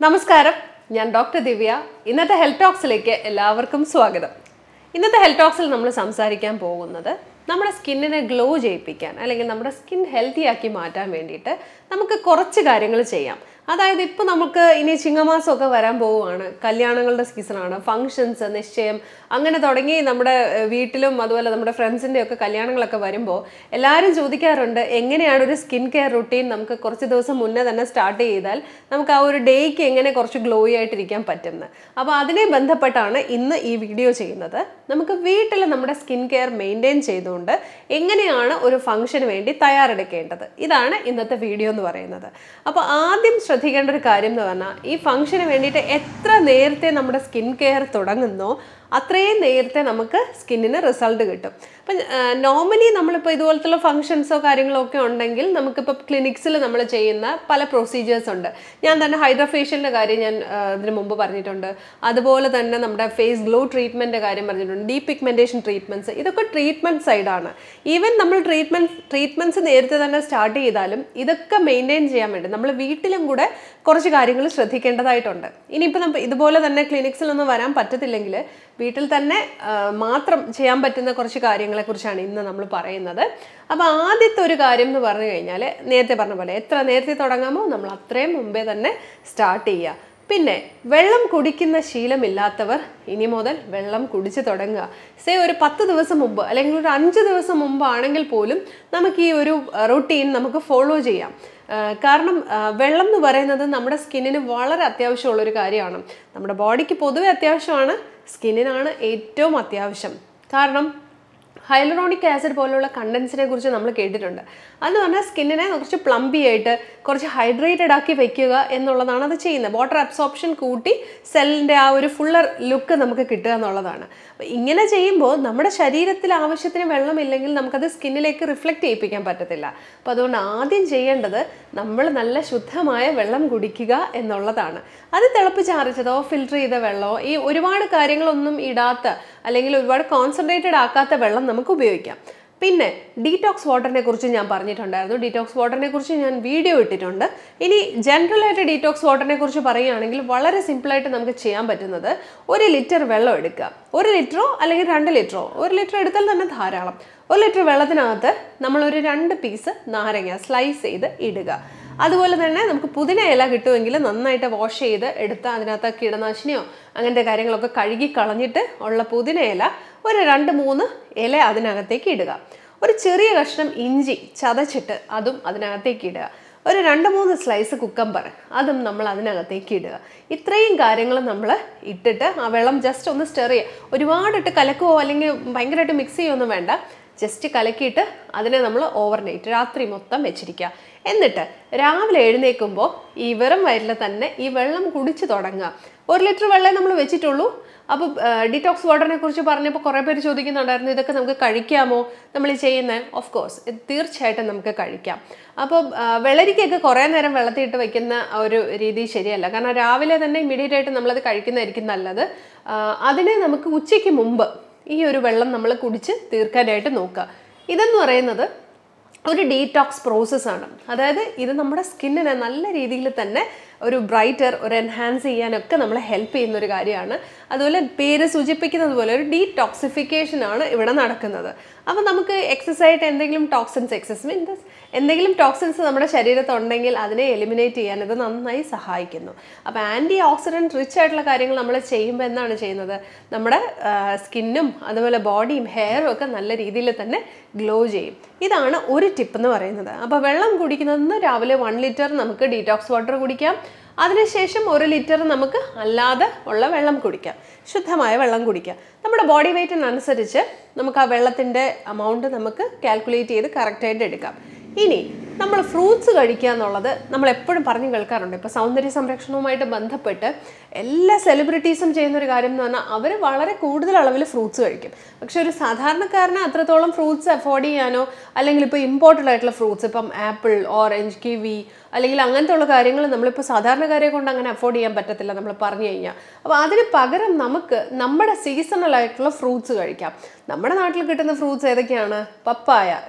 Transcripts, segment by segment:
നമസ്കാരം ഞാൻ ഡോക്ടർ ദിവ്യ ഇന്നത്തെ ഹെൽത്ത് ടോക്സിലേക്ക് എല്ലാവർക്കും സ്വാഗതം ഇന്നത്തെ ഹെൽത്ത് ടോക്സിൽ നമ്മൾ സംസാരിക്കാൻ പോകുന്നത് നമ്മുടെ സ്കിന്നിനെ ഗ്ലോ ചെയ്യിപ്പിക്കാൻ അല്ലെങ്കിൽ നമ്മുടെ സ്കിൻ ഹെൽത്തി ആക്കി മാറ്റാൻ വേണ്ടിയിട്ട് നമുക്ക് കുറച്ച് കാര്യങ്ങൾ ചെയ്യാം അതായത് ഇപ്പോൾ നമുക്ക് ഇനി ചിങ്ങമാസമൊക്കെ വരാൻ പോവുകയാണ് കല്യാണങ്ങളുടെ സീസണാണ് ഫങ്ഷൻസ് നിശ്ചയം അങ്ങനെ തുടങ്ങി നമ്മുടെ ഏഹ്, വീട്ടിലും അതുപോലെ നമ്മുടെ ഫ്രണ്ട്സിൻ്റെ ഒക്കെ കല്യാണങ്ങളൊക്കെ വരുമ്പോൾ എല്ലാവരും ചോദിക്കാറുണ്ട് എങ്ങനെയാണ് ഒരു സ്കിൻ കെയർ റുട്ടീൻ നമുക്ക് കുറച്ച് ദിവസം മുന്നേ തന്നെ സ്റ്റാർട്ട് ചെയ്താൽ നമുക്ക് ആ ഒരു ഡേയ്ക്ക് എങ്ങനെ കുറച്ച് ഗ്ലോയി ആയിട്ടിരിക്കാൻ പറ്റുന്നത് അപ്പോൾ അതിനെ ബന്ധപ്പെട്ടാണ് ഇന്ന് ഈ വീഡിയോ ചെയ്യുന്നത് നമുക്ക് വീട്ടിൽ നമ്മുടെ സ്കിൻ കെയർ മെയിൻറ്റെയിൻ ചെയ്തുകൊണ്ട് എങ്ങനെയാണ് ഒരു ഫംഗ്ഷന് വേണ്ടി തയ്യാറെടുക്കേണ്ടത് ഇതാണ് ഇന്നത്തെ വീഡിയോ എന്ന് പറയുന്നത് അപ്പോൾ ആദ്യം ശ്രദ്ധിക്കേണ്ട ഒരു കാര്യം എന്ന് പറഞ്ഞാൽ ഈ ഫംഗ്ഷന് വേണ്ടിയിട്ട് എത്ര നേരത്തെ നമ്മുടെ സ്കിൻ കെയർ തുടങ്ങുന്നോ അത്രയും നേരത്തെ നമുക്ക് സ്കിന്നിന് റിസൾട്ട് കിട്ടും അപ്പം നോർമലി നമ്മളിപ്പോൾ ഇതുപോലത്തുള്ള ഫങ്ഷൻസോ കാര്യങ്ങളോ ഒക്കെ ഉണ്ടെങ്കിൽ നമുക്കിപ്പോൾ ക്ലിനിക്സിൽ നമ്മൾ ചെയ്യുന്ന പല പ്രൊസീജിയേഴ്സ് ഉണ്ട് ഞാൻ തന്നെ ഹൈഡ്രോഫേഷ്യലിൻ്റെ കാര്യം ഞാൻ ആ, ഇതിന് മുമ്പ് പറഞ്ഞിട്ടുണ്ട് അതുപോലെ തന്നെ നമ്മുടെ ഫേസ് ഗ്ലോ ട്രീറ്റ്മെൻറ്റ് കാര്യം പറഞ്ഞിട്ടുണ്ട് ഡീ പിഗ്മെൻറ്റേഷൻ ട്രീറ്റ്മെൻറ്റ്സ് ഇതൊക്കെ ട്രീറ്റ്മെൻറ്റ് സൈഡാണ് ഈവൻ നമ്മൾ ട്രീറ്റ്മെൻറ്റ് ട്രീറ്റ്മെൻറ്റ്സ് നേരത്തെ തന്നെ സ്റ്റാർട്ട് ചെയ്താലും ഇതൊക്കെ മെയിൻറ്റെയിൻ ചെയ്യാൻ വേണ്ടി നമ്മൾ വീട്ടിലും കൂടെ കുറച്ച് കാര്യങ്ങൾ ശ്രദ്ധിക്കേണ്ടതായിട്ടുണ്ട് ഇനിയിപ്പോൾ നമ്മൾ ഇതുപോലെ തന്നെ ക്ലിനിക്സിലൊന്നും വരാൻ പറ്റത്തില്ലെങ്കിൽ വീട്ടിൽ തന്നെ ആ, മാത്രം ചെയ്യാൻ പറ്റുന്ന കുറച്ച് കാര്യങ്ങളെക്കുറിച്ചാണ് ഇന്ന് നമ്മൾ പറയുന്നത് അപ്പോൾ ആദ്യത്തെ ഒരു കാര്യം എന്ന് പറഞ്ഞു കഴിഞ്ഞാൽ നേരത്തെ പറഞ്ഞ പോലെ എത്ര നേരത്തെ തുടങ്ങാമോ നമ്മൾ അത്രയും മുമ്പേ തന്നെ സ്റ്റാർട്ട് ചെയ്യുക പിന്നെ വെള്ളം കുടിക്കുന്ന ശീലമില്ലാത്തവർ ഇനി മുതൽ വെള്ളം കുടിച്ച് തുടങ്ങുക സേ ഒരു പത്ത് ദിവസം മുമ്പ് അല്ലെങ്കിൽ ഒരു അഞ്ച് ദിവസം മുമ്പാണെങ്കിൽ പോലും നമുക്ക് ഈ ഒരു റൊട്ടീൻ നമുക്ക് ഫോളോ ചെയ്യാം ആ, കാരണം ആ, വെള്ളം എന്ന് പറയുന്നത് നമ്മുടെ സ്കിന്നിന് വളരെ അത്യാവശ്യമുള്ളൊരു കാര്യമാണ് നമ്മുടെ ബോഡിക്ക് പൊതുവെ അത്യാവശ്യമാണ് സ്കിന്നിനാണ് ഏറ്റവും അത്യാവശ്യം കാരണം ഹൈലറോണിക് ആസിഡ് പോലുള്ള കണ്ടൻസിനെ കുറിച്ച് നമ്മൾ കേട്ടിട്ടുണ്ട് അതെന്ന് പറഞ്ഞാൽ സ്കിന്നിനെ കുറച്ച് പ്ലംബി ആയിട്ട് കുറച്ച് ഹൈഡ്രേറ്റഡ് ആക്കി വെക്കുക എന്നുള്ളതാണ് അത് ചെയ്യുന്നത് വാട്ടർ അബ്സോർപ്ഷൻ കൂട്ടി സെല്ലിൻ്റെ ആ ഒരു ഫുള്ളർ ലുക്ക് നമുക്ക് കിട്ടുക എന്നുള്ളതാണ് അപ്പോൾ ഇങ്ങനെ ചെയ്യുമ്പോൾ നമ്മുടെ ശരീരത്തിൽ ആവശ്യത്തിന് വെള്ളമില്ലെങ്കിൽ നമുക്കത് സ്കിന്നിലേക്ക് റിഫ്ലക്റ്റ് ചെയ്യിപ്പിക്കാൻ പറ്റത്തില്ല അപ്പോൾ അതുകൊണ്ട് ആദ്യം ചെയ്യേണ്ടത് നമ്മൾ നല്ല ശുദ്ധമായ വെള്ളം കുടിക്കുക എന്നുള്ളതാണ് അത് തിളപ്പിച്ചാറിച്ചതോ ഫിൽറ്റർ ചെയ്ത വെള്ളമോ ഈ ഒരുപാട് കാര്യങ്ങളൊന്നും ഇടാത്ത അല്ലെങ്കിൽ ഒരുപാട് കോൺസെൻട്രേറ്റഡ് ആക്കാത്ത വെള്ളം നമുക്ക് ഉപയോഗിക്കാം പിന്നെ ഡീറ്റോക്സ് വാട്ടറിനെ കുറിച്ച് ഞാൻ പറഞ്ഞിട്ടുണ്ടായിരുന്നു ഡീറ്റോക്സ് വാട്ടറിനെ കുറിച്ച് ഞാൻ വീഡിയോ ഇട്ടിട്ടുണ്ട് ഇനി ജനറലായിട്ട് ഡീറ്റോക്സ് വാട്ടറിനെ കുറിച്ച് പറയുകയാണെങ്കിൽ വളരെ സിമ്പിളായിട്ട് നമുക്ക് ചെയ്യാൻ പറ്റുന്നത് ഒരു ലിറ്റർ വെള്ളം എടുക്കുക ഒരു ലിറ്ററോ അല്ലെങ്കിൽ രണ്ട് ലിറ്ററോ ഒരു ലിറ്റർ എടുത്താൽ തന്നെ ധാരാളം ഒരു ലിറ്റർ വെള്ളത്തിനകത്ത് നമ്മളൊരു രണ്ട് പീസ് നാരങ്ങ സ്ലൈസ് ചെയ്ത് ഇടുക അതുപോലെ തന്നെ നമുക്ക് പുതിന ഇല കിട്ടുമെങ്കിൽ നന്നായിട്ട് വാഷ് ചെയ്ത് എടുത്ത് അതിനകത്ത് കീടനാശിനിയോ അങ്ങനത്തെ കാര്യങ്ങളൊക്കെ കഴുകി കളഞ്ഞിട്ട് ഉള്ള പുതിന ഇല ഒരു രണ്ട് മൂന്ന് ഇല അതിനകത്തേക്ക് ഇടുക ഒരു ചെറിയ കഷ്ണം ഇഞ്ചി ചതച്ചിട്ട് അതും അതിനകത്തേക്ക് ഇടുക ഒരു രണ്ട് മൂന്ന് സ്ലൈസ് കുക്കമ്പർ അതും നമ്മൾ അതിനകത്തേക്ക് ഇടുക ഇത്രയും കാര്യങ്ങൾ നമ്മൾ ഇട്ടിട്ട് ആ വെള്ളം ജസ്റ്റ് ഒന്ന് സ്റ്റെർ ചെയ്യുക ഒരുപാടിട്ട് കലക്കുവോ അല്ലെങ്കിൽ ഭയങ്കരമായിട്ട് മിക്സ് ചെയ്യുകയൊന്നും വേണ്ട ജസ്റ്റ് കലക്കിയിട്ട് അതിനെ നമ്മൾ ഓവർനൈറ്റ് രാത്രി മൊത്തം വെച്ചിരിക്കുക എന്നിട്ട് രാവിലെ എഴുന്നേൽക്കുമ്പോൾ ഈ വെറും വയറ്റിൽ തന്നെ ഈ വെള്ളം കുടിച്ച് തുടങ്ങുക ഒരു ലിറ്റർ വെള്ളമേ നമ്മൾ വെച്ചിട്ടുള്ളൂ അപ്പോൾ ഡിറ്റോക്സ് വാട്ടറിനെ കുറിച്ച് പറഞ്ഞപ്പോൾ കുറേ പേര് ചോദിക്കുന്നുണ്ടായിരുന്നു ഇതൊക്കെ നമുക്ക് കഴിക്കാമോ നമ്മൾ ഈ ചെയ്യുന്നത് ഓഫ് കോഴ്സ് തീർച്ചയായിട്ടും നമുക്ക് കഴിക്കാം അപ്പോൾ വെള്ളരിക്കൊക്കെ കുറേ നേരം വെള്ളത്തിൽ ഇട്ട് വെക്കുന്ന ആ ഒരു രീതി ശരിയല്ല കാരണം രാവിലെ തന്നെ ഇമ്മീഡിയറ്റ് ആയിട്ട് നമ്മളത് കഴിക്കുന്നതായിരിക്കും നല്ലത് ആ, അതിനെ നമുക്ക് ഉച്ചയ്ക്ക് മുമ്പ് ഈ ഒരു വെള്ളം നമ്മൾ കുടിച്ച് തീർക്കാനായിട്ട് നോക്കുക ഇതെന്ന് പറയുന്നത് ഒരു ഡീറ്റോക്സ് പ്രോസസ്സാണ് അതായത് ഇത് നമ്മുടെ സ്കിന്നിനെ നല്ല രീതിയിൽ തന്നെ ഒരു ബ്രൈറ്റർ ഒരു എൻഹാൻസ് ചെയ്യാനൊക്കെ നമ്മളെ ഹെൽപ്പ് ചെയ്യുന്ന ഒരു കാര്യമാണ് അതുപോലെ പേര് സൂചിപ്പിക്കുന്നത് പോലെ ഒരു ഡീടോക്സിഫിക്കേഷൻ ആണ് ഇവിടെ നടക്കുന്നത് അപ്പോൾ നമുക്ക് എക്സസ് ആയിട്ട് എന്തെങ്കിലും ടോക്സിൻസ് എക്സസ് മീൻസ് എന്തെങ്കിലും ടോക്സിൻസ് നമ്മുടെ ശരീരത്തുണ്ടെങ്കിൽ അതിനെ എലിമിനേറ്റ് ചെയ്യാൻ ഇത് നന്നായി സഹായിക്കുന്നു അപ്പോൾ ആൻറ്റി ഓക്സിഡൻറ്റ് റിച്ച് ആയിട്ടുള്ള കാര്യങ്ങൾ നമ്മൾ ചെയ്യുമ്പോൾ എന്താണ് ചെയ്യുന്നത് നമ്മുടെ സ്കിന്നും അതുപോലെ ബോഡിയും ഹെയറും ഒക്കെ നല്ല രീതിയിൽ തന്നെ ഗ്ലോ ചെയ്യും ഇതാണ് ഒരു ടിപ്പ് എന്ന് പറയുന്നത് അപ്പോൾ വെള്ളം കുടിക്കുന്നതെന്ന് രാവിലെ വൺ ലിറ്റർ നമുക്ക് ഡീറ്റോക്സ് വാട്ടർ കുടിക്കാം അതിനുശേഷം ഒരു ലിറ്റർ നമുക്ക് അല്ലാതെ ഉള്ള വെള്ളം കുടിക്കാം ശുദ്ധമായ വെള്ളം കുടിക്കാം നമ്മുടെ ബോഡി വെയ്റ്റിനനുസരിച്ച് നമുക്ക് ആ വെള്ളത്തിൻ്റെ എമൗണ്ട് നമുക്ക് കാൽക്കുലേറ്റ് ചെയ്ത് കറക്റ്റായിട്ട് എടുക്കാം ഇനി നമ്മൾ ഫ്രൂട്ട്സ് കഴിക്കുക എന്നുള്ളത് നമ്മൾ എപ്പോഴും പറഞ്ഞു കേൾക്കാറുണ്ട് ഇപ്പോൾ സൗന്ദര്യ സംരക്ഷണവുമായിട്ട് ബന്ധപ്പെട്ട് എല്ലാ സെലിബ്രിറ്റീസും ചെയ്യുന്ന ഒരു കാര്യം എന്ന് പറഞ്ഞാൽ അവർ വളരെ കൂടുതൽ അളവിൽ ഫ്രൂട്ട്സ് കഴിക്കും പക്ഷെ ഒരു സാധാരണക്കാരന് അത്രത്തോളം ഫ്രൂട്ട്സ് അഫോർഡ് ചെയ്യാനോ അല്ലെങ്കിൽ ഇപ്പോൾ ഇമ്പോർട്ടഡ് ആയിട്ടുള്ള ഫ്രൂട്ട്സ് ഇപ്പം ആപ്പിൾ ഓറഞ്ച് കിവി അല്ലെങ്കിൽ അങ്ങനത്തെ ഉള്ള കാര്യങ്ങൾ നമ്മളിപ്പോൾ സാധാരണക്കാരെ കൊണ്ട് അങ്ങനെ അഫോർഡ് ചെയ്യാൻ പറ്റത്തില്ല നമ്മൾ പറഞ്ഞു കഴിഞ്ഞാൽ അപ്പോൾ അതിന് പകരം നമുക്ക് നമ്മുടെ സീസണൽ ആയിട്ടുള്ള ഫ്രൂട്ട്സ് കഴിക്കാം നമ്മുടെ നാട്ടിൽ കിട്ടുന്ന ഫ്രൂട്ട്സ് ഏതൊക്കെയാണ് പപ്പായ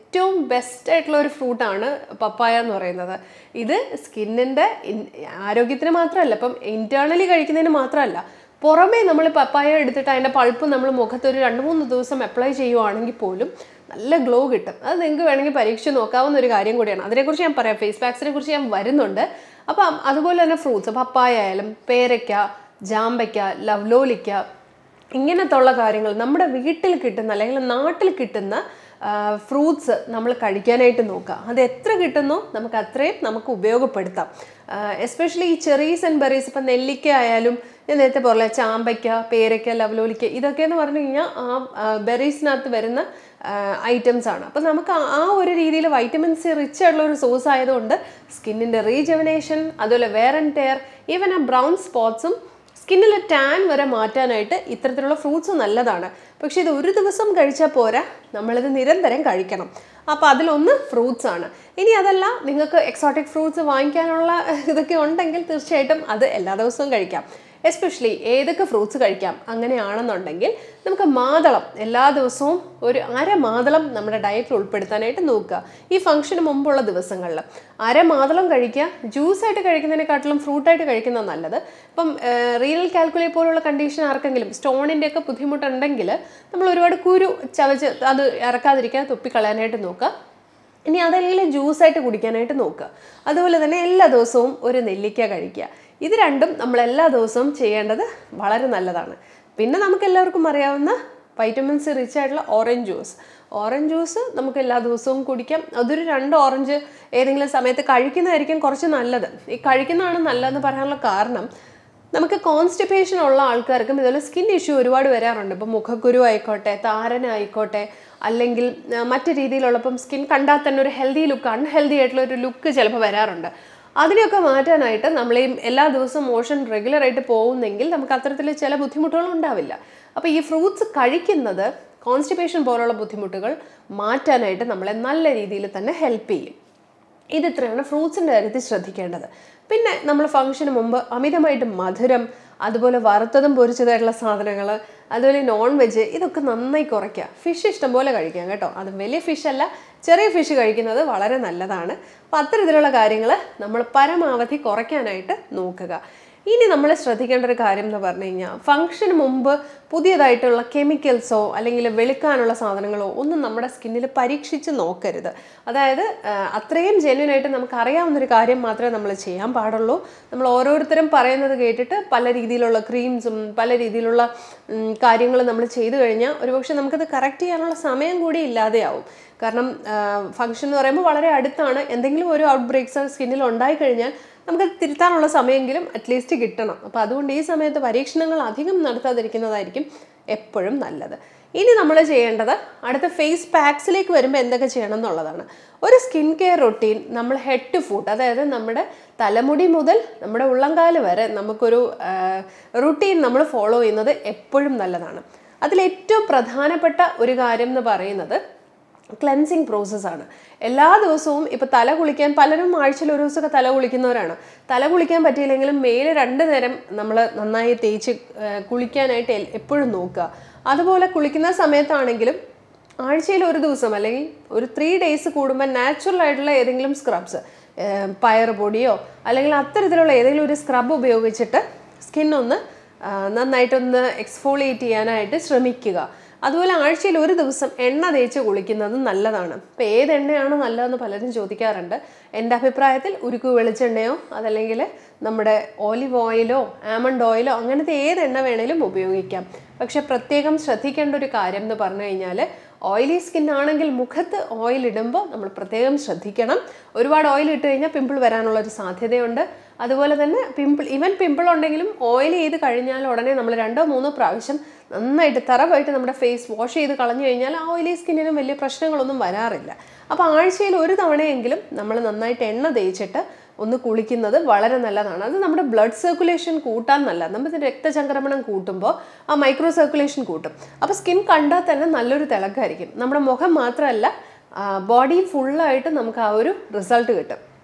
ഏറ്റവും ബെസ്റ്റ് ആയിട്ടുള്ള ഒരു ഫ്രൂട്ടാണ് പപ്പായ എന്ന് പറയുന്നത് ഇത് സ്കിന്നിൻ്റെ ആരോഗ്യത്തിന് മാത്രമല്ല ഇപ്പം ഇൻറ്റേർണലി കഴിക്കുന്നതിന് മാത്രമല്ല പുറമേ നമ്മൾ പപ്പായ എടുത്തിട്ട് അതിൻ്റെ പൾപ്പ് നമ്മൾ മുഖത്ത് ഒരു രണ്ട് മൂന്ന് ദിവസം അപ്ലൈ ചെയ്യുവാണെങ്കിൽ പോലും നല്ല ഗ്ലോ കിട്ടും അത് നിങ്ങൾക്ക് വേണമെങ്കിൽ പരീക്ഷിച്ച് നോക്കാവുന്ന ഒരു കാര്യം കൂടിയാണ് അതിനെക്കുറിച്ച് ഞാൻ പറയാം ഫേസ് പാക്സിനെ കുറിച്ച് ഞാൻ വരുന്നുണ്ട് അപ്പം അതുപോലെ തന്നെ ഫ്രൂട്ട്സ് പപ്പായ ആയാലും പേരയ്ക്ക ജാമ്പയ്ക്ക ലവ്ലോലിക്ക ഇങ്ങനത്തുള്ള കാര്യങ്ങൾ നമ്മുടെ വീട്ടിൽ കിട്ടുന്ന അല്ലെങ്കിൽ നാട്ടിൽ കിട്ടുന്ന ഫ്രൂട്ട്സ് നമ്മൾ കഴിക്കാനായിട്ട് നോക്കുക അത് എത്ര കിട്ടുന്നോ നമുക്ക് അത്രയും നമുക്ക് ഉപയോഗപ്പെടുത്താം എസ്പെഷ്യലി ഈ ചെറീസ് ആൻഡ് ബെറീസ് ഇപ്പം നെല്ലിക്ക ആയാലും ഞാൻ നേരത്തെ പോലെ ചാമ്പയ്ക്ക പേരയ്ക്ക ലവലോലിക്ക ഇതൊക്കെ എന്ന് പറഞ്ഞു കഴിഞ്ഞാൽ ആ ബെറീസിനകത്ത് വരുന്ന ഐറ്റംസ് ആണ് അപ്പോൾ നമുക്ക് ആ- ആ ഒരു രീതിയിൽ വൈറ്റമിൻ സി റിച്ച് ആയിട്ടുള്ള ഒരു സോഴ്സ് ആയതുകൊണ്ട് സ്കിന്നിൻ്റെ റീജവനേഷൻ അതുപോലെ വേർ ആൻഡ് ടയർ ഈവൻ ആ ബ്രൗൺ സ്പോട്ട്സും സ്കിന്നിലെ ടാൻ വരെ മാറ്റാനായിട്ട് ഇത്തരത്തിലുള്ള ഫ്രൂട്ട്സ് നല്ലതാണ് പക്ഷേ ഇത് ഒരു ദിവസം കഴിച്ചാൽ പോരാ നമ്മളിത് നിരന്തരം കഴിക്കണം അപ്പോൾ അതിലൊന്ന് ഫ്രൂട്ട്സ് ആണ് ഇനി അതല്ല നിങ്ങൾക്ക് എക്സോട്ടിക് ഫ്രൂട്ട്സ് വാങ്ങിക്കാനുള്ള ഇതൊക്കെ ഉണ്ടെങ്കിൽ തീർച്ചയായിട്ടും അത് എല്ലാ ദിവസവും കഴിക്കാം എസ്പെഷ്യലി ഏതൊക്കെ ഫ്രൂട്ട്സ് കഴിക്കാം അങ്ങനെയാണെന്നുണ്ടെങ്കിൽ നമുക്ക് മാതളം എല്ലാ ദിവസവും ഒരു അര മാതളം നമ്മുടെ ഡയറ്റിൽ ഉൾപ്പെടുത്താനായിട്ട് നോക്കുക ഈ ഫംഗ്ഷന് മുമ്പുള്ള ദിവസങ്ങളിൽ അര മാതളം കഴിക്കുക ജ്യൂസായിട്ട് കഴിക്കുന്നതിനെക്കാട്ടിലും ഫ്രൂട്ടായിട്ട് കഴിക്കുന്നത് നല്ലത് ഇപ്പം റീനൽ കാൽക്കുലേ പോലുള്ള കണ്ടീഷൻ ആർക്കെങ്കിലും സ്റ്റോണിൻ്റെ ഒക്കെ ബുദ്ധിമുട്ടുണ്ടെങ്കിൽ നമ്മൾ ഒരുപാട് കുരു ചവച്ച് അത് ഇറക്കാതിരിക്കാൻ തുപ്പിക്കളയാനായിട്ട് നോക്കുക ഇനി അതല്ലെങ്കിൽ ജ്യൂസായിട്ട് കുടിക്കാനായിട്ട് നോക്കുക അതുപോലെ തന്നെ എല്ലാ ദിവസവും ഒരു നെല്ലിക്ക കഴിക്കുക ഇത് രണ്ടും നമ്മൾ എല്ലാ ദിവസവും ചെയ്യേണ്ടത് വളരെ നല്ലതാണ് പിന്നെ നമുക്ക് എല്ലാവർക്കും അറിയാവുന്ന വൈറ്റമിൻ സി റിച്ച് ആയിട്ടുള്ള ഓറഞ്ച് ജ്യൂസ് ഓറഞ്ച് ജ്യൂസ് നമുക്ക് എല്ലാ ദിവസവും കുടിക്കാം അതൊരു രണ്ട് ഓറഞ്ച് ഏതെങ്കിലും സമയത്ത് കഴിക്കുന്നതായിരിക്കും കുറച്ച് നല്ലത് ഈ കഴിക്കുന്നതാണ് നല്ലതെന്ന് പറയാനുള്ള കാരണം നമുക്ക് കോൺസ്റ്റിപ്പേഷൻ ഉള്ള ആൾക്കാർക്കും ഇതുപോലെ സ്കിൻ ഇഷ്യൂ ഒരുപാട് വരാറുണ്ട് ഇപ്പം മുഖക്കുരു ആയിക്കോട്ടെ താരനായിക്കോട്ടെ അല്ലെങ്കിൽ ആ, മറ്റു രീതിയിലുള്ള ഇപ്പം സ്കിൻ കണ്ടാൽ തന്നെ ഒരു ഹെൽത്തി ലുക്ക് അൺഹെൽത്തി ആയിട്ടുള്ള ഒരു ലുക്ക് ചിലപ്പോൾ വരാറുണ്ട് അതിനെയൊക്കെ മാറ്റാനായിട്ട് നമ്മൾ ഈ എല്ലാ ദിവസവും മോഷൻ റെഗുലറായിട്ട് പോകുന്നെങ്കിൽ നമുക്ക് അത്തരത്തിൽ ചില ബുദ്ധിമുട്ടുകൾ ഉണ്ടാവില്ല അപ്പോൾ ഈ ഫ്രൂട്ട്സ് കഴിക്കുന്നത് കോൺസ്റ്റിപ്പേഷൻ പോലുള്ള ബുദ്ധിമുട്ടുകൾ മാറ്റാനായിട്ട് നമ്മളെ നല്ല രീതിയിൽ തന്നെ ഹെൽപ്പ് ചെയ്യും ഇത് ഇത്രയാണ് ഫ്രൂട്ട്സിൻ്റെ കാര്യത്തിൽ ശ്രദ്ധിക്കേണ്ടത് പിന്നെ നമ്മൾ ഫംഗ്ഷന് മുമ്പ് അമിതമായിട്ട് മധുരം അതുപോലെ വറുത്തതും പൊരിച്ചതായിട്ടുള്ള സാധനങ്ങൾ അതുപോലെ നോൺ വെജ് ഇതൊക്കെ നന്നായി കുറയ്ക്കുക ഫിഷ് ഇഷ്ടംപോലെ കഴിക്കാം കേട്ടോ അത് വലിയ ഫിഷ് അല്ല ചെറിയ ഫിഷ് കഴിക്കുന്നത് വളരെ നല്ലതാണ് അപ്പോൾ അത്തരത്തിലുള്ള കാര്യങ്ങൾ നമ്മൾ പരമാവധി കുറയ്ക്കാനായിട്ട് നോക്കുക ഇനി നമ്മൾ ശ്രദ്ധിക്കേണ്ട ഒരു കാര്യം എന്ന് പറഞ്ഞു കഴിഞ്ഞാൽ ഫംഗ്ഷന് മുമ്പ് പുതിയതായിട്ടുള്ള കെമിക്കൽസോ അല്ലെങ്കിൽ വെളുക്കാനുള്ള സാധനങ്ങളോ ഒന്നും നമ്മുടെ സ്കിന്നിൽ പരീക്ഷിച്ച് നോക്കരുത് അതായത് ആ, അത്രയും ജെന്യൂൻ ആയിട്ട് നമുക്ക് അറിയാവുന്നൊരു കാര്യം മാത്രമേ നമ്മൾ ചെയ്യാൻ പാടുള്ളൂ നമ്മൾ ഓരോരുത്തരും പറയുന്നത് കേട്ടിട്ട് പല രീതിയിലുള്ള ക്രീംസും പല രീതിയിലുള്ള കാര്യങ്ങൾ നമ്മൾ ചെയ്തു കഴിഞ്ഞാൽ ഒരുപക്ഷെ നമുക്കത് കറക്റ്റ് ചെയ്യാനുള്ള സമയം കൂടി ഇല്ലാതെയാവും കാരണം ഫംഗ്ഷൻ എന്ന് പറയുമ്പോൾ വളരെ അടുത്താണ് എന്തെങ്കിലും ഒരു ഔട്ട് ബ്രേക്സ് സ്കിന്നിൽ ഉണ്ടായിക്കഴിഞ്ഞാൽ നമുക്ക് തിരുത്താനുള്ള സമയമെങ്കിലും അറ്റ്ലീസ്റ്റ് കിട്ടണം അപ്പോൾ അതുകൊണ്ട് ഈ സമയത്ത് പരീക്ഷണങ്ങൾ അധികം നടത്താതിരിക്കുന്നതായിരിക്കും എപ്പോഴും നല്ലത് ഇനി നമ്മൾ ചെയ്യേണ്ടത് അടുത്ത ഫേസ് പാക്സിലേക്ക് വരുമ്പോൾ എന്തൊക്കെ ചെയ്യണം എന്നുള്ളതാണ് ഒരു സ്കിൻ കെയർ റൊട്ടീൻ നമ്മൾ ഹെഡ് ടു ഫുട്ട് അതായത് നമ്മുടെ തലമുടി മുതൽ നമ്മുടെ ഉള്ളംകാല് വരെ നമുക്കൊരു റുട്ടീൻ നമ്മൾ ഫോളോ ചെയ്യുന്നത് എപ്പോഴും നല്ലതാണ് അതിൽ ഏറ്റവും പ്രധാനപ്പെട്ട ഒരു കാര്യം എന്ന് പറയുന്നത് ക്ലെൻസിങ് പ്രോസസ്സാണ് എല്ലാ ദിവസവും ഇപ്പോൾ തല കുളിക്കാൻ പലരും ആഴ്ചയിൽ ഒരു ദിവസമൊക്കെ തല കുളിക്കുന്നവരാണ് തല കുളിക്കാൻ പറ്റിയില്ലെങ്കിലും മേല് രണ്ട് നേരം നമ്മൾ നന്നായി തേച്ച് ആ, കുളിക്കാനായിട്ട് എൽ- എപ്പോഴും നോക്കുക അതുപോലെ കുളിക്കുന്ന സമയത്താണെങ്കിലും ആഴ്ചയിൽ ഒരു ദിവസം അല്ലെങ്കിൽ ഒരു ത്രീ ഡേയ്സ് കൂടുമ്പോൾ നാച്ചുറൽ ആയിട്ടുള്ള ഏതെങ്കിലും സ്ക്രബ്സ് പയർ പൊടിയോ അല്ലെങ്കിൽ അത്തരത്തിലുള്ള ഏതെങ്കിലും ഒരു സ്ക്രബ് ഉപയോഗിച്ചിട്ട് സ്കിൻ ഒന്ന് ആ, നന്നായിട്ടൊന്ന് എക്സ്ഫോളിയേറ്റ് ചെയ്യാനായിട്ട് ശ്രമിക്കുക അതുപോലെ ആഴ്ചയിൽ ഒരു ദിവസം എണ്ണ തേച്ച് കുളിക്കുന്നത് നല്ലതാണ് ഇപ്പം ഏത് എണ്ണയാണ് നല്ലതെന്ന് പലരും ചോദിക്കാറുണ്ട് എൻ്റെ അഭിപ്രായത്തിൽ ഉരുക്കു വെളിച്ചെണ്ണയോ അതല്ലെങ്കിൽ നമ്മുടെ ഓലിവ് ഓയിലോ ആമണ്ട് ഓയിലോ അങ്ങനത്തെ ഏത് എണ്ണ വേണേലും ഉപയോഗിക്കാം പക്ഷെ പ്രത്യേകം ശ്രദ്ധിക്കേണ്ട ഒരു കാര്യം എന്ന് പറഞ്ഞു കഴിഞ്ഞാൽ ഓയിലി സ്കിൻ ആണെങ്കിൽ മുഖത്ത് ഓയിൽ ഇടുമ്പോൾ നമ്മൾ പ്രത്യേകം ശ്രദ്ധിക്കണം ഒരുപാട് ഓയിൽ ഇട്ട് കഴിഞ്ഞാൽ പിമ്പിൾ വരാനുള്ള ഒരു സാധ്യതയുണ്ട് അതുപോലെ തന്നെ പിമ്പിൾ ഈവൻ പിമ്പിൾ ഉണ്ടെങ്കിലും ഓയിൽ ചെയ്ത് കഴിഞ്ഞാൽ ഉടനെ നമ്മൾ രണ്ടോ മൂന്നോ പ്രാവശ്യം നന്നായിട്ട് തറവായിട്ട് നമ്മുടെ ഫേസ് വാഷ് ചെയ്ത് കളഞ്ഞു കഴിഞ്ഞാൽ ആ ഓയിലി സ്കിന്നിനും വലിയ പ്രശ്നങ്ങളൊന്നും വരാറില്ല അപ്പോൾ ആഴ്ചയിൽ ഒരു തവണയെങ്കിലും നമ്മൾ നന്നായിട്ട് എണ്ണ തേച്ചിട്ട് ഒന്ന് കുളിക്കുന്നത് വളരെ നല്ലതാണ് അത് നമ്മുടെ ബ്ലഡ് സർക്കുലേഷൻ കൂട്ടാൻ നല്ലതാണ് നമ്മുടെ രക്തചംക്രമണം കൂട്ടുമ്പോൾ ആ മൈക്രോ സർക്കുലേഷൻ കൂട്ടും അപ്പോൾ സ്കിൻ കണ്ടാൽ തന്നെ നല്ലൊരു തിളക്കമായിരിക്കും നമ്മുടെ മുഖം മാത്രമല്ല ബോഡി ഫുള്ളായിട്ട് നമുക്ക് ആ ഒരു റിസൾട്ട് കിട്ടും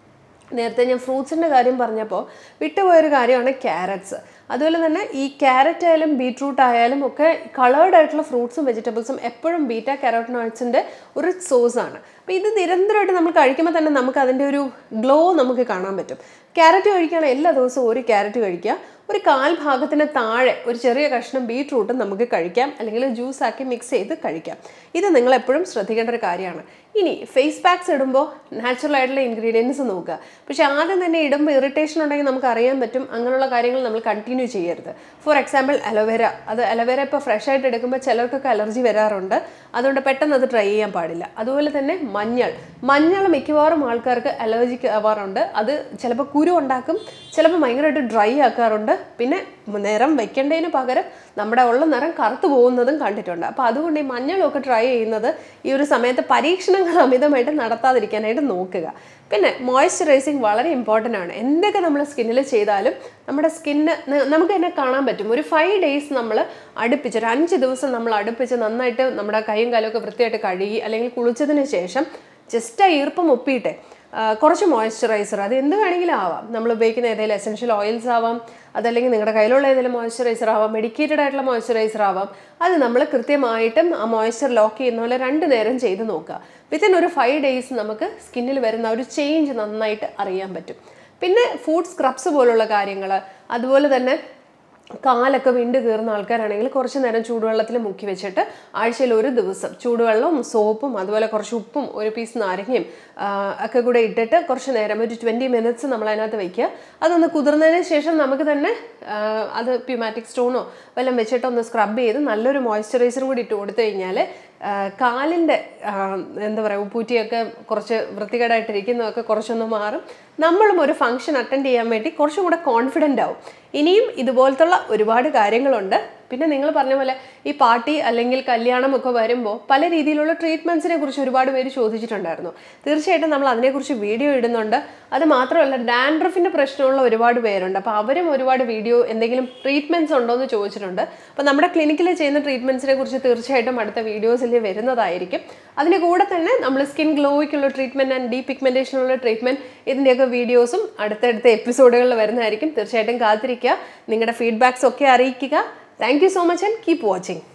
നേരത്തെ ഞാൻ ഫ്രൂട്ട്സിൻ്റെ കാര്യം പറഞ്ഞപ്പോൾ വിട്ടുപോയൊരു കാര്യമാണ് ക്യാരറ്റ്സ് അതുപോലെ തന്നെ ഈ ക്യാരറ്റ് ആയാലും ബീട്രൂട്ട് ആയാലും ഒക്കെ കളേർഡ് ആയിട്ടുള്ള ഫ്രൂട്ട്സും വെജിറ്റബിൾസും എപ്പോഴും ബീറ്റ കാരോട്ടിനോയിഡ്സിൻ്റെ ഒരു സോഴ്സ് ആണ് അപ്പോൾ ഇത് നിരന്തരമായിട്ട് നമ്മൾ കഴിക്കുമ്പോൾ തന്നെ നമുക്ക് അതിൻ്റെ ഒരു ഗ്ലോ നമുക്ക് കാണാൻ പറ്റും ക്യാരറ്റ് കഴിക്കുകയാണെങ്കിൽ എല്ലാ ദിവസവും ഒരു ക്യാരറ്റ് കഴിക്കുക ഒരു കാൽ ഭാഗത്തിന് താഴെ ഒരു ചെറിയ കഷ്ണം ബീട്രൂട്ടും നമുക്ക് കഴിക്കാം അല്ലെങ്കിൽ ജ്യൂസ് ആക്കി മിക്സ് ചെയ്ത് കഴിക്കാം ഇത് നിങ്ങൾ എപ്പോഴും ശ്രദ്ധിക്കേണ്ട ഒരു കാര്യമാണ് ഇനി ഫേസ് പാക്സ് ഇടുമ്പോൾ നാച്ചുറൽ ആയിട്ടുള്ള ഇൻഗ്രീഡിയൻസ് നോക്കുക പക്ഷേ ആദ്യം തന്നെ ഇടുമ്പോൾ ഇറിറ്റേഷൻ ഉണ്ടെങ്കിൽ നമുക്ക് അറിയാൻ പറ്റും അങ്ങനെയുള്ള കാര്യങ്ങൾ നമ്മൾ കണ്ടിന്യൂ ചെയ്യരുത് ഫോർ എക്സാമ്പിൾ അലോവേര അത് അലോവേര ഇപ്പോൾ ഫ്രഷ് ആയിട്ട് എടുക്കുമ്പോൾ ചിലർക്കൊക്കെ അലർജി വരാറുണ്ട് അതുകൊണ്ട് പെട്ടെന്ന് അത് ട്രൈ ചെയ്യാൻ പാടില്ല അതുപോലെ തന്നെ മഞ്ഞൾ മഞ്ഞൾ മിക്കവാറും ആൾക്കാർക്ക് അലർജിക്ക് ആവാറുണ്ട് അത് ചിലപ്പോൾ കുരു ഉണ്ടാക്കും ചിലപ്പോൾ ഭയങ്കരമായിട്ട് ഡ്രൈ ആക്കാറുണ്ട് പിന്നെ നിറം വെക്കേണ്ടതിന് പകരം നമ്മുടെ ഉള്ള നിറം കറുത്തു പോകുന്നതും കണ്ടിട്ടുണ്ട് അപ്പോൾ അതുകൊണ്ട് ഈ മഞ്ഞളൊക്കെ ട്രൈ ചെയ്യുന്നത് ഈ ഒരു സമയത്ത് പരീക്ഷണങ്ങൾ അമിതമായിട്ട് നടത്താതിരിക്കാനായിട്ട് നോക്കുക പിന്നെ മോയ്സ്ചറൈസിങ് വളരെ ഇമ്പോർട്ടൻ്റ് ആണ് എന്തൊക്കെ നമ്മൾ സ്കിന്നിൽ ചെയ്താലും നമ്മുടെ സ്കിന്ന് നമുക്ക് തന്നെ കാണാൻ പറ്റും ഒരു ഫൈവ് ഡേയ്സ് നമ്മൾ അടുപ്പിച്ച് ഒരു അഞ്ച് ദിവസം നമ്മൾ അടുപ്പിച്ച് നന്നായിട്ട് നമ്മുടെ കൈയും കാലമൊക്കെ വൃത്തിയായിട്ട് കഴുകി അല്ലെങ്കിൽ കുളിച്ചതിന് ശേഷം ജസ്റ്റ് ആ ഈർപ്പം ഒപ്പിയിട്ടെ ആ, കുറച്ച് മോയ്സ്ചറൈസർ അത് എന്ത് വേണമെങ്കിലും ആവാം നമ്മൾ ഉപയോഗിക്കുന്ന ഏതെങ്കിലും എസെൻഷ്യൽ ഓയിൽസ് ആവാം അതല്ലെങ്കിൽ നിങ്ങളുടെ കയ്യിലുള്ള ഏതെങ്കിലും മോയ്സ്ചറൈസർ ആവാം മെഡിക്കേറ്റഡ് ആയിട്ടുള്ള മോയ്സ്ചറൈസർ ആവാം അത് നമ്മൾ കൃത്യമായിട്ടും ആ മോയ്സ്ചർ ലോക്ക് ചെയ്യുന്ന പോലെ രണ്ട് നേരം ചെയ്ത് നോക്കുക വിത്തിൻ ഒരു ഫൈവ് ഡേയ്സ് നമുക്ക് സ്കിന്നിൽ വരുന്ന ഒരു ചേഞ്ച് നന്നായിട്ട് അറിയാൻ പറ്റും പിന്നെ ഫുഡ് സ്ക്രബ്സ് പോലുള്ള കാര്യങ്ങൾ അതുപോലെ തന്നെ കാലൊക്കെ വിണ്ട് കീറുന്ന ആൾക്കാരാണെങ്കിൽ കുറച്ച് നേരം ചൂടുവെള്ളത്തിൽ മുക്കി വെച്ചിട്ട് ആഴ്ചയിൽ ഒരു ദിവസം ചൂടുവെള്ളവും സോപ്പും അതുപോലെ കുറച്ച് ഉപ്പും ഒരു പീസ് നാരങ്ങയും ആ, ഒക്കെ കൂടെ ഇട്ടിട്ട് കുറച്ച് നേരം ഒരു ട്വൻറ്റി മിനിറ്റ്സ് നമ്മൾ അതിനകത്ത് വെക്കുക അതൊന്ന് കുതിർന്നതിന് ശേഷം നമുക്ക് തന്നെ ആ, അത് പ്യൂമാറ്റിക് സ്റ്റോണോ വല്ലതും വെച്ചിട്ട് ഒന്ന് സ്ക്രബ് ചെയ്ത് നല്ലൊരു മോയ്സ്ചറൈസറും കൂടി ഇട്ട് കൊടുത്തു കഴിഞ്ഞാൽ കാലിൻ്റെ എന്താ പറയുക ഉപ്പൂറ്റിയൊക്കെ കുറച്ച് വൃത്തികേടായിട്ടിരിക്കുന്നതൊക്കെ കുറച്ചൊന്ന് മാറും നമ്മളും ഒരു ഫംഗ്ഷൻ അറ്റൻഡ് ചെയ്യാൻ വേണ്ടി കുറച്ചും കൂടെ കോൺഫിഡൻ്റ് ആവും ഇനിയും ഇതുപോലത്തുള്ള ഒരുപാട് കാര്യങ്ങളുണ്ട് പിന്നെ നിങ്ങൾ പറഞ്ഞ പോലെ ഈ പാർട്ടി അല്ലെങ്കിൽ കല്യാണം ഒക്കെ വരുമ്പോൾ പല രീതിയിലുള്ള ട്രീറ്റ്മെൻറ്റ്സിനെ കുറിച്ച് ഒരുപാട് പേര് ചോദിച്ചിട്ടുണ്ടായിരുന്നു തീർച്ചയായിട്ടും നമ്മൾ അതിനെക്കുറിച്ച് വീഡിയോ ഇടുന്നുണ്ട് അത് മാത്രമല്ല ഡാൻഡ്രഫിൻ്റെ പ്രശ്നമുള്ള ഒരുപാട് പേരുണ്ട് അപ്പോൾ അവരും ഒരുപാട് വീഡിയോ എന്തെങ്കിലും ട്രീറ്റ്മെൻറ്റ്സ് ഉണ്ടോ എന്ന് ചോദിച്ചിട്ടുണ്ട് അപ്പോൾ നമ്മുടെ ക്ലിനിക്കിൽ ചെയ്യുന്ന ട്രീറ്റ്മെൻറ്റ്സിനെ കുറിച്ച് തീർച്ചയായിട്ടും അടുത്ത വീഡിയോസിൽ വരുന്നതായിരിക്കും അതിൻ്റെ കൂടെ തന്നെ നമ്മൾ സ്കിൻ ഗ്ലോയ്ക്കുള്ള ട്രീറ്റ്മെൻറ്റ് ആൻഡ് ഡീ പിഗ്മെൻറ്റേഷനുള്ള ട്രീറ്റ്മെൻറ്റ് ഇതിൻ്റെയൊക്കെ വീഡിയോസും അടുത്തടുത്ത എപ്പിസോഡുകളിൽ വരുന്നതായിരിക്കും തീർച്ചയായിട്ടും കാത്തിരിക്കുക നിങ്ങളുടെ ഫീഡ്ബാക്സ് ഒക്കെ അറിയിക്കുക thank you so much and keep watching